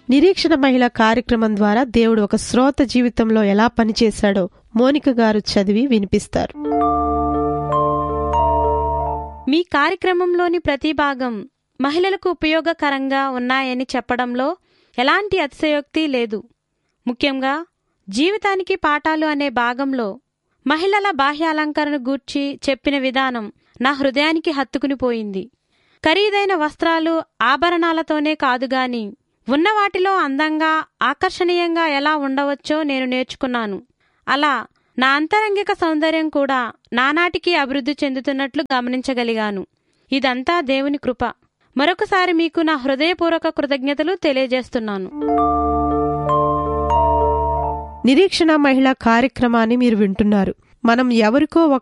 నిరీక్షణ మహిళ కార్యక్రమం ద్వారా దేవుడు ఒక శ్రోత జీవితంలో ఎలా పనిచేశాడో మోనిక గారు చదివి వినిపిస్తారు మీ కార్యక్రమంలోని ప్రతి భాగం మహిళలకు ఉపయోగకరంగా ఉన్నాయని చెప్పడంలో ఎలాంటి అతిశయోక్తి లేదు ముఖ్యంగా జీవితానికి పాఠాలు అనే భాగంలో మహిళల బాహ్య అలంకరణ గూర్చి చెప్పిన విధానం నా హృదయానికి హత్తుకునిపోయింది ఖరీదైన వస్త్రాలు ఆభరణాలతోనే కాదుగాని ఉన్న వాటిలో అందంగా ఆకర్షణీయంగా ఎలా ఉండవచ్చో నేను నేర్చుకున్నాను అలా నా అంతరంగిక సౌందర్యం కూడా నానాటికి అభివృద్ధి చెందుతున్నట్లు గమనించగలిగాను ఇదంతా దేవుని కృప మరొకసారి మీకు నా హృదయపూర్వక కృతజ్ఞతలు తెలియజేస్తున్నాను నిరీక్షణ మహిళ కార్యక్రమాన్ని మీరు వింటున్నారు మనం ఎవరికో ఒక